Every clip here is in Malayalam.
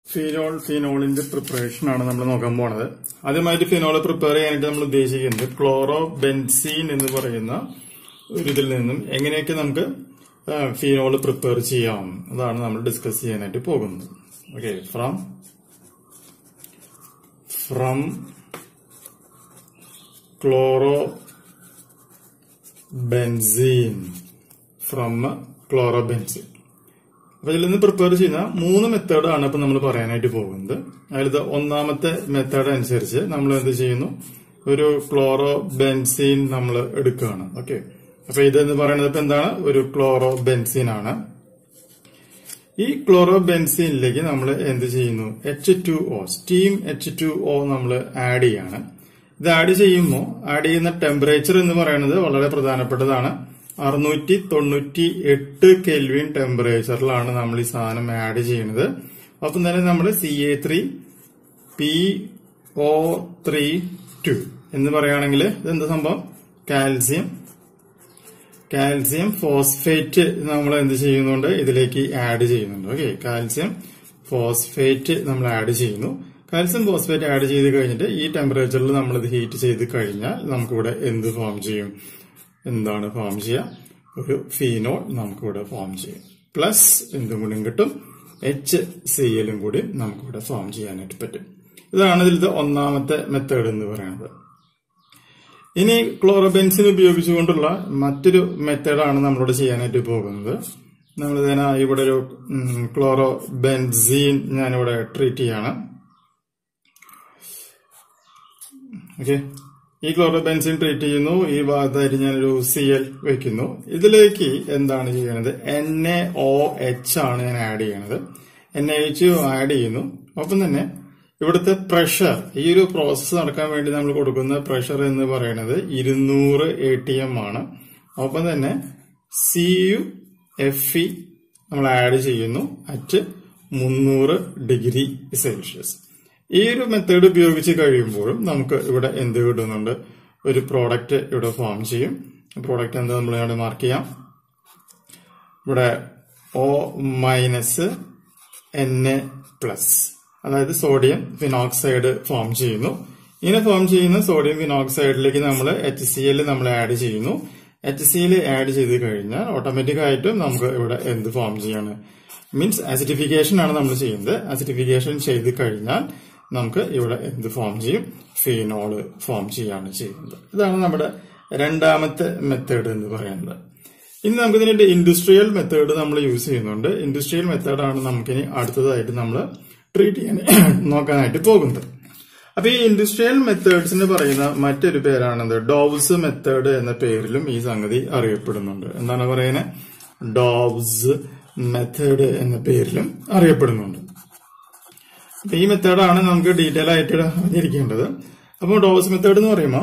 ഫിനോൾ ഫിനോളിന്റെ പ്രിപ്പറേഷൻ ആണ് നമ്മൾ നോക്കാൻ പോണത് ആദ്യമായിട്ട് ഫിനോൾ പ്രിപ്പയർ ചെയ്യാനായിട്ട് നമ്മൾ ഉദ്ദേശിക്കുന്നത് ക്ലോറോ ബെൻസീൻ എന്ന് പറയുന്ന ഒരു ഇതിൽ നിന്നും എങ്ങനെയൊക്കെ നമുക്ക് ഫിനോൾ പ്രിപ്പയർ ചെയ്യാം അതാണ് നമ്മൾ ഡിസ്കസ് ചെയ്യാനായിട്ട് പോകുന്നത് okay from from chlorobenzene from chlorobenzene അപ്പൊ ഇതിൽ നിന്ന് പ്രിപ്പയർ ചെയ്യുന്ന മൂന്ന് മെത്തേഡാണ് ഇപ്പൊ നമ്മൾ പറയാനായിട്ട് പോകുന്നത് അതിലത്തെ ഒന്നാമത്തെ മെത്തേഡ് അനുസരിച്ച് നമ്മൾ എന്ത് ചെയ്യുന്നു ഒരു ക്ലോറോ ബെൻസീൻ നമ്മൾ എടുക്കുകയാണ് ഓക്കെ അപ്പൊ ഇതെന്ന് പറയുന്നത് ഇപ്പൊ എന്താണ് ഒരു ക്ലോറോ ബെൻസീൻ ആണ് ഈ ക്ലോറോ ബെൻസീനിലേക്ക് നമ്മൾ എന്ത് ചെയ്യുന്നു H two O steam H two O നമ്മൾ ആഡ് ചെയ്യാണ് ഇത് ആഡ് ചെയ്യുമ്പോൾ ആഡ് ചെയ്യുന്ന ടെമ്പറേച്ചർ എന്ന് പറയുന്നത് വളരെ പ്രധാനപ്പെട്ടതാണ് അറുന്നൂറ്റി തൊണ്ണൂറ്റി എട്ട് കെൽവിൻ ടെമ്പറേച്ചറിലാണ് നമ്മൾ ഈ സാധനം ആഡ് ചെയ്യുന്നത് ഒപ്പം തന്നെ നമ്മൾ C A three P O three two എന്ന് പറയുകയാണെങ്കിൽ ഇതെന്താ സംഭവം കാൽസ്യം കാൽസ്യം ഫോസ്ഫേറ്റ് നമ്മൾ എന്ത് ചെയ്യുന്നുണ്ട് ഇതിലേക്ക് ആഡ് ചെയ്യുന്നുണ്ട് ഓക്കെ കാൽസ്യം ഫോസ്ഫേറ്റ് നമ്മൾ ആഡ് ചെയ്യുന്നു കാൽസ്യം ഫോസ്ഫേറ്റ് ആഡ് ചെയ്ത് കഴിഞ്ഞിട്ട് ഈ ടെമ്പറേച്ചറിൽ നമ്മൾ ഇത് ഹീറ്റ് ചെയ്ത് കഴിഞ്ഞാൽ നമുക്കിവിടെ എന്ത് ഫോം ചെയ്യും എന്താണ് ഫോം ചെയ്യുക ഒരു ഫീനോൾ നമുക്കിവിടെ ഫോം ചെയ്യും പ്ലസ് എന്തും കൂടി കിട്ടും എച്ച് സി എല്ലും കൂടി നമുക്കിവിടെ ഫോം ചെയ്യാനായിട്ട് പറ്റും ഇതാണ് ഇതിലത്തെ ഒന്നാമത്തെ മെത്തേഡ് എന്ന് പറയുന്നത് ഇനി ക്ലോറോബെൻസിൻ ഉപയോഗിച്ചുകൊണ്ടുള്ള മറ്റൊരു മെത്തേഡാണ് നമ്മളോട് ചെയ്യാനായിട്ട് പോകുന്നത് നമ്മൾ ഇതിനെ ഇവിടെ ഒരു ക്ലോറോ ബെൻസീൻ ഞാനിവിടെ ട്രീറ്റ് ചെയ്യാണ് ഓക്കെ ഈ ക്ലോറോബെൻസിൻ ട്രീറ്റ് ചെയ്യുന്നു ഈ ഭാഗത്തായിട്ട് ഞാനൊരു സി എൽ വെക്കുന്നു ഇതിലേക്ക് എന്താണ് ചെയ്യുന്നത് എൻ എ ഒ എച്ച് ആണ് ഞാൻ ആഡ് ചെയ്യണത് എൻ എ എച്ച് ആഡ് ചെയ്യുന്നു ഒപ്പം തന്നെ ഇവിടുത്തെ പ്രഷർ ഈ ഒരു പ്രോസസ്സ് നടക്കാൻ വേണ്ടി നമ്മൾ കൊടുക്കുന്ന പ്രഷർ എന്ന് പറയുന്നത് ഇരുന്നൂറ് എ ടി എം ആണ് ഒപ്പം തന്നെ സി യു എഫ് ഇ നമ്മൾ ആഡ് ചെയ്യുന്നു അറ്റ് മുന്നൂറ് ഡിഗ്രി സെൽഷ്യസ് ഈ ഒരു മെത്തേഡ് ഉപയോഗിച്ച് കഴിയുമ്പോഴും നമുക്ക് ഇവിടെ എന്ത് കിട്ടുന്നുണ്ട് ഒരു പ്രോഡക്റ്റ് ഇവിടെ ഫോം ചെയ്യും പ്രോഡക്റ്റ് എന്താ നമ്മൾ ഇവിടെ മാർക്ക് ചെയ്യാം ഇവിടെ O minus N A plus അതായത് സോഡിയം ഫിനോക്സൈഡ് ഫോം ചെയ്യുന്നു ഇങ്ങനെ ഫോം ചെയ്യുന്ന സോഡിയം ഫിനോക്സൈഡിലേക്ക് നമ്മൾ എച്ച് സി എൽ നമ്മൾ ആഡ് ചെയ്യുന്നു എച്ച് സി എൽ ആഡ് ചെയ്ത് കഴിഞ്ഞാൽ ഓട്ടോമാറ്റിക് ആയിട്ടും നമുക്ക് ഇവിടെ എന്ത് ഫോം ചെയ്യാണ് മീൻസ് ആസിഡിഫിക്കേഷൻ ആണ് നമ്മൾ ചെയ്യുന്നത് ആസിഡിഫിക്കേഷൻ ചെയ്ത് കഴിഞ്ഞാൽ നമുക്ക് ഇവിടെ എന്ത് ഫോം ചെയ്യും ഫീനോള് ഫോം ചെയ്യാണ് ചെയ്യുന്നത് ഇതാണ് നമ്മുടെ രണ്ടാമത്തെ മെത്തേഡ് എന്ന് പറയുന്നത് ഇനി നമുക്ക് ഇതിന്റെ ഇൻഡസ്ട്രിയൽ മെത്തേഡ് നമ്മൾ യൂസ് ചെയ്യുന്നുണ്ട് ഇൻഡസ്ട്രിയൽ മെത്തേഡാണ് നമുക്കിനി അടുത്തതായിട്ട് നമ്മൾ ട്രീറ്റ് ചെയ്യാൻ നോക്കാനായിട്ട് പോകുന്നത് അപ്പൊ ഈ ഇൻഡസ്ട്രിയൽ മെത്തേഡ്സിന് പറയുന്ന മറ്റൊരു പേരാണത് ഡോവ്സ് മെത്തേഡ് എന്ന പേരിലും ഈ സംഗതി അറിയപ്പെടുന്നുണ്ട് എന്താണ് പറയുന്നത് ഡോവ്സ് മെത്തേഡ് എന്ന പേരിലും അറിയപ്പെടുന്നുണ്ട് അപ്പൊ ഈ മെത്തേഡാണ് നമുക്ക് ഡീറ്റെയിൽ ആയിട്ട് അറിഞ്ഞിരിക്കേണ്ടത് അപ്പോൾ ഡോവ്സ് മെത്തേഡ് എന്ന് പറയുമ്പോൾ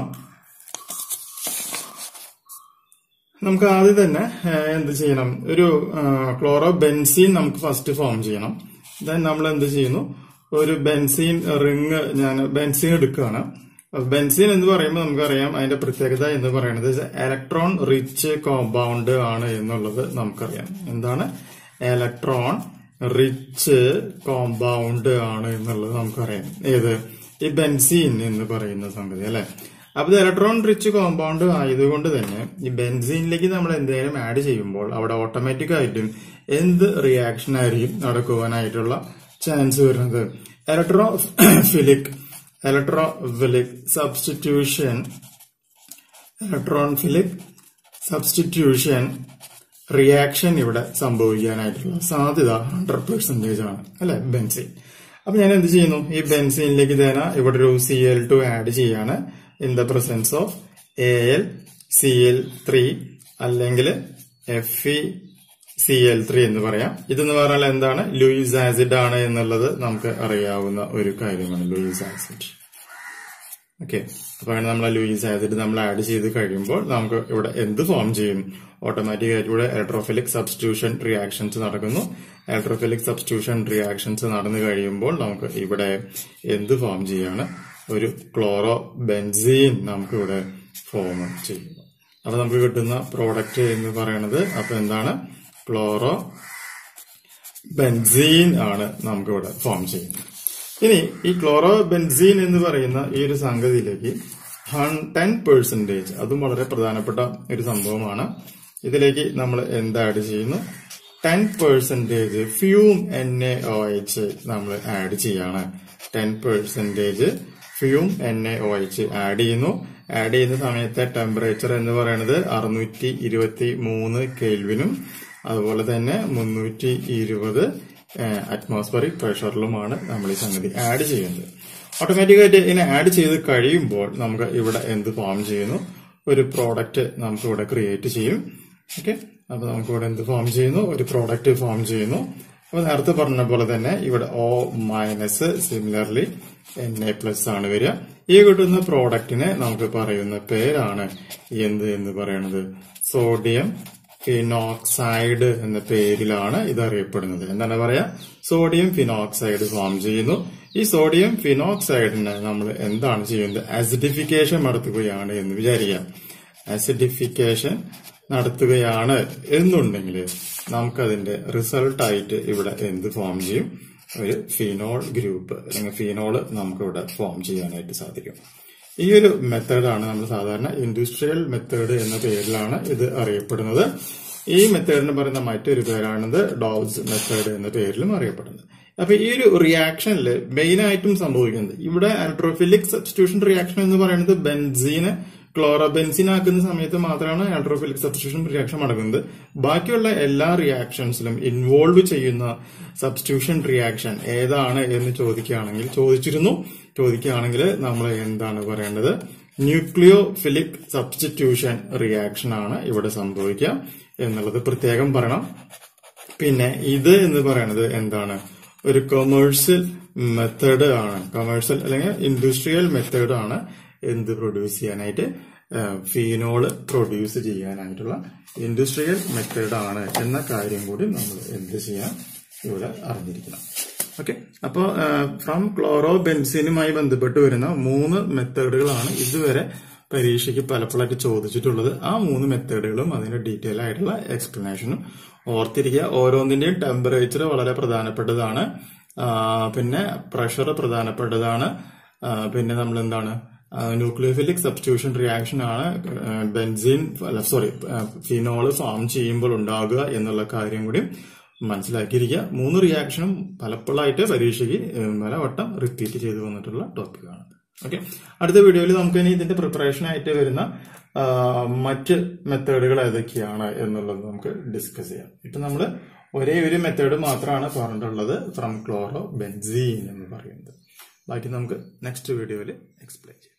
നമുക്ക് ആദ്യം തന്നെ എന്ത് ചെയ്യണം ഒരു ക്ലോറോ ബെൻസീൻ നമുക്ക് ഫസ്റ്റ് ഫോം ചെയ്യണം ദെൻ നമ്മൾ എന്ത് ചെയ്യുന്നു ഒരു ബെൻസീൻ റിങ് ഞാൻ ബെൻസീൻ എടുക്കുകയാണ് ബെൻസീൻ എന്ന് പറയുമ്പോൾ നമുക്കറിയാം അതിന്റെ പ്രത്യേകത എന്ന് പറയുന്നത് ഇലക്ട്രോൺ റിച്ച് കോമ്പൗണ്ട് ആണ് എന്നുള്ളത് നമുക്കറിയാം എന്താണ് ഇലക്ട്രോൺ റിച്ച് കോമ്പൗണ്ട് ആണ് എന്നുള്ളത് നമുക്കറിയാം ഏത് ഈ ബെൻസീൻ എന്ന് പറയുന്ന സംഗതി അല്ലെ അപ്പൊ ഇത് ഇലക്ട്രോൺ റിച്ച് കോമ്പൗണ്ട് ആയതുകൊണ്ട് തന്നെ ഈ ബെൻസീനിലേക്ക് നമ്മൾ എന്തെങ്കിലും ആഡ് ചെയ്യുമ്പോൾ അവിടെ ഓട്ടോമാറ്റിക് ആയിട്ടും എന്ത് റിയാക്ഷൻ ആയിരിക്കും നടക്കുവാനായിട്ടുള്ള ചാൻസ് വരുന്നത് electrophilic electrophilic substitution electrophilic substitution reaction ഇവിടെ സംഭവിക്കാനായിട്ടുള്ള സാധ്യത ഹൺഡ്രഡ് പെർസെന്റേജ് ആണ് അല്ലെ ബെൻസിൻ അപ്പൊ ഞാൻ എന്ത് ചെയ്യുന്നു ഈ ബെൻസിനിലേക്ക് തന്നെ ഇവിടെ ഒരു സി എൽ ടു ആഡ് ചെയ്യാണ് in the presence of A L C L three അല്ലെങ്കിൽ F E C L three എന്ന് പറയാം ഇതെന്ന് പറഞ്ഞാൽ എന്താണ് ലൂയിസ് ആസിഡ് ആണ് എന്നുള്ളത് നമുക്ക് അറിയാവുന്ന ഒരു കാര്യമാണ് ലൂയിസ് ആസിഡ് ഓക്കെ അപ്പൊ അങ്ങനെ നമ്മൾ ലൂയിസ് ആസിഡ് നമ്മൾ ആഡ് ചെയ്ത് കഴിയുമ്പോൾ നമുക്ക് ഇവിടെ എന്ത് ഫോം ചെയ്യും ഓട്ടോമാറ്റിക് ആയിട്ട് ഇവിടെ ഇലക്ട്രോഫിലിക് സബ്സ്റ്റിറ്റ്യൂഷൻ റിയാക്ഷൻസ് നടക്കുന്നു ഇലക്ട്രോഫിലിക് സബ്സ്റ്റിറ്റ്യൂഷൻ റിയാക്ഷൻസ് നടന്നു കഴിയുമ്പോൾ നമുക്ക് ഇവിടെ എന്ത് ഫോം ചെയ്യാണ് ഒരു ക്ലോറോ ബെൻസീൻ നമുക്ക് ഇവിടെ ഫോം ചെയ്യുന്നു അപ്പൊ നമുക്ക് കിട്ടുന്ന പ്രോഡക്റ്റ് എന്ന് പറയുന്നത് അപ്പൊ എന്താണ് ക്ലോറോ ബെൻസീൻ ആണ് നമുക്ക് ഇവിടെ ഫോം ചെയ്യുന്നത് ഇനി ഈ ക്ലോറോ ബെൻസീൻ എന്ന് പറയുന്ന ഈ ഒരു സംഗതിയിലേക്ക് ടെൻ പെർസെന്റേജ് അതും വളരെ പ്രധാനപ്പെട്ട ഒരു സംഭവമാണ് ഇതിലേക്ക് നമ്മൾ എന്ത് ആഡ് ചെയ്യുന്നു ten percentage fume N A O H നമ്മൾ ആഡ് ചെയ്യാണ് ten percentage fume N A O H add ചെയ്യുന്നു ആഡ് ചെയ്യുന്ന സമയത്തെ ടെമ്പറേച്ചർ എന്ന് പറയുന്നത് അറുന്നൂറ്റി ഇരുപത്തി മൂന്ന് കെൽവിനും അതുപോലെ തന്നെ മുന്നൂറ്റി ഇരുപത് അറ്റ്മോസ്ഫറിക് പ്രഷറിലുമാണ് നമ്മൾ ഈ സംഗതി ആഡ് ചെയ്യുന്നത് ഓട്ടോമാറ്റിക്കായിട്ട് ഇതിനെ ആഡ് ചെയ്ത് കഴിയുമ്പോൾ നമുക്ക് ഇവിടെ എന്ത് ഫോം ചെയ്യുന്നു ഒരു പ്രോഡക്റ്റ് നമുക്ക് ഇവിടെ ക്രിയേറ്റ് ചെയ്യും ഓക്കെ അപ്പൊ നമുക്ക് ഇവിടെ എന്ത് ഫോം ചെയ്യുന്നു ഒരു പ്രോഡക്റ്റ് ഫോം ചെയ്യുന്നു അപ്പൊ നേരത്തെ പറഞ്ഞ പോലെ തന്നെ ഇവിടെ O minus similarly N A plus ആണ് വരിക ഈ കിട്ടുന്ന പ്രോഡക്റ്റിനെ നമുക്ക് പറയുന്ന പേരാണ് എന്ത് എന്ന് പറയുന്നത് സോഡിയം ഫിനോക്സൈഡ് എന്ന പേരിലാണ് ഇത് അറിയപ്പെടുന്നത് എന്താണ് പറയാ സോഡിയം ഫിനോക്സൈഡ് ഫോം ചെയ്യുന്നു ഈ സോഡിയം ഫിനോക്സൈഡിന് നമ്മൾ എന്താണ് ചെയ്യുന്നത് ആസിഡിഫിക്കേഷൻ നടത്തുകയാണ് എന്ന് വിചാരിക്കാം ആസിഡിഫിക്കേഷൻ നടത്തുകയാണ് എന്നുണ്ടെങ്കിൽ നമുക്കതിന്റെ റിസൾട്ടായിട്ട് ഇവിടെ എന്ത് ഫോം ചെയ്യും ഒരു ഫിനോൾ ഗ്രൂപ്പ് അല്ലെങ്കിൽ ഫിനോൾ നമുക്ക് ഇവിടെ ഫോം ചെയ്യാനായിട്ട് സാധിക്കും ഈ ഒരു മെത്തേഡാണ് നമ്മൾ സാധാരണ ഇൻഡസ്ട്രിയൽ മെത്തേഡ് എന്ന പേരിലാണ് ഇത് അറിയപ്പെടുന്നത് ഈ മെത്തേഡിന് പറയുന്ന മറ്റൊരു പേരാണിത് ഡോവ്സ് മെത്തേഡ് എന്ന പേരിലും അറിയപ്പെടുന്നത് അപ്പൊ ഈ ഒരു റിയാക്ഷനിൽ മെയിൻ ആയിട്ടും സംഭവിക്കുന്നത് ഇവിടെ ആൽട്രോഫിലിക് സബ്സ്റ്റിറ്റ്യൂഷൻ റിയാക്ഷൻ എന്ന് പറയുന്നത് ബെൻസീന് ക്ലോറോബെൻസിൻ ആക്കുന്ന സമയത്ത് മാത്രമാണ് ആൽട്രോഫിലിക് സബ്സ്റ്റിറ്റ്യൂഷൻ റിയാക്ഷൻ നടക്കുന്നത് ബാക്കിയുള്ള എല്ലാ റിയാക്ഷൻസിലും ഇൻവോൾവ് ചെയ്യുന്ന സബ്സ്റ്റിറ്റ്യൂഷൻ റിയാക്ഷൻ ഏതാണ് എന്ന് ചോദിക്കുകയാണെങ്കിൽ ചോദിച്ചിരുന്നു ചോദിക്കുകയാണെങ്കിൽ നമ്മൾ എന്താണ് പറയേണ്ടത് ന്യൂക്ലിയോഫിലിക് സബ്സ്റ്റിറ്റ്യൂഷൻ റിയാക്ഷൻ ആണ് ഇവിടെ സംഭവിക്കുക എന്നുള്ളത് പ്രത്യേകം പറയണം പിന്നെ ഇത് എന്ന് പറയുന്നത് എന്താണ് ഒരു കൊമേഴ്സ്യൽ മെത്തേഡ് ആണ് കൊമേഴ്സ്യൽ അല്ലെങ്കിൽ ഇൻഡസ്ട്രിയൽ മെത്തേഡ് ആണ് എന്ത് പ്രൊഡ്യൂസ് ചെയ്യാനായിട്ട് ഫീനോള് പ്രൊഡ്യൂസ് ചെയ്യാനായിട്ടുള്ള ഇൻഡസ്ട്രിയൽ മെത്തേഡ് ആണ് എന്ന കാര്യം കൂടി നമ്മൾ എന്ത് ചെയ്യാം ഇവിടെ അറിഞ്ഞിരിക്കണം ഓക്കെ അപ്പോൾ ഫ്രം ക്ലോറോ ബെൻസിനുമായി ബന്ധപ്പെട്ട് വരുന്ന മൂന്ന് മെത്തേഡുകളാണ് ഇതുവരെ പരീക്ഷയ്ക്ക് പലപ്പോഴായിട്ട് ചോദിച്ചിട്ടുള്ളത് ആ മൂന്ന് മെത്തേഡുകളും അതിന്റെ ഡീറ്റെയിൽ ആയിട്ടുള്ള എക്സ്പ്ലനേഷനും ഓർത്തിരിക്കുക ഓരോന്നിന്റെയും ടെമ്പറേച്ചർ വളരെ പ്രധാനപ്പെട്ടതാണ് പിന്നെ പ്രഷർ പ്രധാനപ്പെട്ടതാണ് പിന്നെ നമ്മൾ എന്താണ് ന്യൂക്ലിയോഫിലിക് സബ്സ്റ്റിറ്റ്യൂഷൻ റിയാക്ഷൻ ആണ് ബെൻസീൻ അല്ല സോറി ഫിനോള് ഫോം ചെയ്യുമ്പോൾ ഉണ്ടാകുക എന്നുള്ള കാര്യം കൂടി മനസ്സിലാക്കിയിരിക്കുക മൂന്ന് റിയാക്ഷനും പലപ്പോഴായിട്ട് പരീക്ഷയ്ക്ക് പലവട്ടം റിപ്പീറ്റ് ചെയ്തു വന്നിട്ടുള്ള ടോപ്പിക്കാണ് ഓക്കെ അടുത്ത വീഡിയോയിൽ നമുക്ക് ഇനി ഇതിന്റെ പ്രിപ്പറേഷൻ ആയിട്ട് വരുന്ന മറ്റ് മെത്തേഡുകൾ ഏതൊക്കെയാണ് എന്നുള്ളത് നമുക്ക് ഡിസ്കസ് ചെയ്യാം ഇപ്പൊ നമ്മൾ ഒരേ ഒരു മെത്തേഡ് മാത്രമാണ് പറഞ്ഞിട്ടുള്ളത് ഫ്രം ക്ലോറോ ബെൻസീൻ എന്ന് പറയുന്നത് ബാക്കി നമുക്ക് നെക്സ്റ്റ് വീഡിയോയിൽ എക്സ്പ്ലെയിൻ ചെയ്യാം